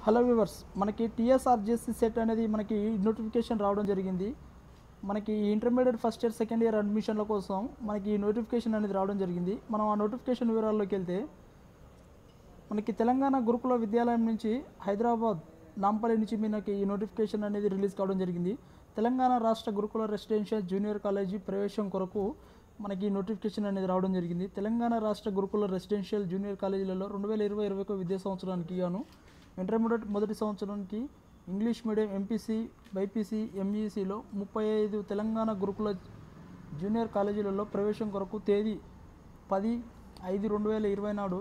hello viewers మనకి TSRJC CET అనేది మనకి నోటిఫికేషన్ రావడం జరిగింది మనకి intermediate first year second year అడ్మిషన్ల కోసం మనకి ఈ నోటిఫికేషన్ అనేది రావడం జరిగింది మనం ఆ నోటిఫికేషన్ వివరాల్లోకి వెళ్తే మనకి తెలంగాణ గురుకుల విద్యాలయం నుంచి హైదరాబాద్ నాంపల్లి నుంచి మనకి ఈ నోటిఫికేషన్ అనేది రిలీజ్ కావడం జరిగింది తెలంగాణ రాష్ట్ర గురుకుల రెసిడెన్షియల్ జూనియర్ కాలేజీ ప్రవేశం కొరకు మనకి ఈ నోటిఫికేషన్ అనేది రావడం జరిగింది తెలంగాణ రాష్ట్ర గురుకుల రెసిడెన్షియల్ జూనియర్ కాలేజీలలో రెండు వేల ఇరవై ఇరవై ఒక విద్యా సంవత్సరానికి గాను ఇంటర్మీడియట్ మొదటి సంవత్సరానికి ఇంగ్లీష్ మీడియం ఎంపీసీ బైపీసీ ఎంఈసీలో ముప్పై ఐదు తెలంగాణ గురుకుల జూనియర్ కాలేజీలలో ప్రవేశం కొరకు తేదీ పది ఐదు రెండు వేల ఇరవై నాడు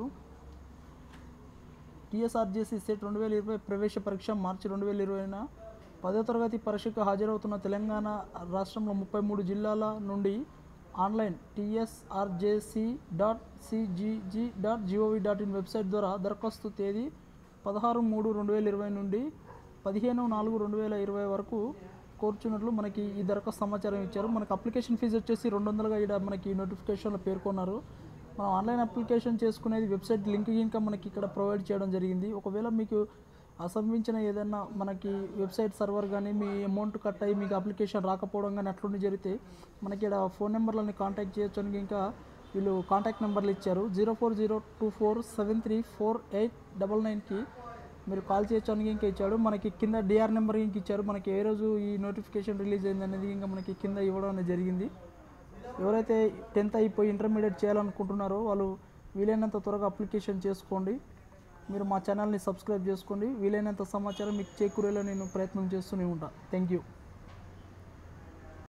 టీఎస్ఆర్జేసీ సెట్ రెండు వేల ఇరవై ప్రవేశ పరీక్ష మార్చి రెండు వేల ఇరవైన పదో తరగతి పరీక్షకు హాజరవుతున్న తెలంగాణ రాష్ట్రంలో ముప్పై మూడు జిల్లాల నుండి online TSRJC dot CGG dot GOV dot in website ద్వారా దరఖాస్తు తేదీ పదహారు మూడు రెండు వేల ఇరవై నుండి పదిహేను నాలుగు రెండు వేల ఇరవై వరకు కోరుచున్నట్లు మనకి ఈ దరఖాస్తు సమాచారం ఇచ్చారు మనకి అప్లికేషన్ ఫీజు వచ్చేసి రెండు వందలుగా ఇక్కడ మనకి నోటిఫికేషన్లో పేర్కొన్నారు మనం ఆన్లైన్ అప్లికేషన్ చేసుకునేది వెబ్సైట్ లింక్ ఇంకా మనకి ఇక్కడ ప్రొవైడ్ చేయడం జరిగింది ఒకవేళ మీకు అసంభించిన ఏదైనా మనకి వెబ్సైట్ సర్వర్ కానీ మీ అమౌంట్ కట్ అయ్యి మీకు అప్లికేషన్ రాకపోవడం కానీ అట్లుండి జరిగితే మనకి ఇక్కడ ఫోన్ నెంబర్లని కాంటాక్ట్ చేయొచ్చు అని ఇంకా వీళ్ళు కాంటాక్ట్ నెంబర్లు ఇచ్చారు zero four zero two four seven three four eight double నైన్కి మీరు కాల్ చేయొచ్చు అని ఇంకా ఇచ్చాడు మనకి కింద డిఆర్ నెంబర్ ఇంక ఇచ్చారు మనకి ఏ రోజు ఈ నోటిఫికేషన్ రిలీజ్ అయింది అనేది ఇంకా మనకి కింద ఇవ్వడం అనేది జరిగింది ఎవరైతే టెన్త్ అయిపోయి ఇంటర్మీడియట్ చేయాలనుకుంటున్నారో వాళ్ళు వీలైనంత త్వరగా అప్లికేషన్ చేసుకోండి మీరు మా ఛానల్ని సబ్స్క్రైబ్ చేసుకోండి వీలైనంత సమాచారం మీకు చేకూరేలా నేను ప్రయత్నం చేస్తూనే ఉంటాను థ్యాంక్ యూ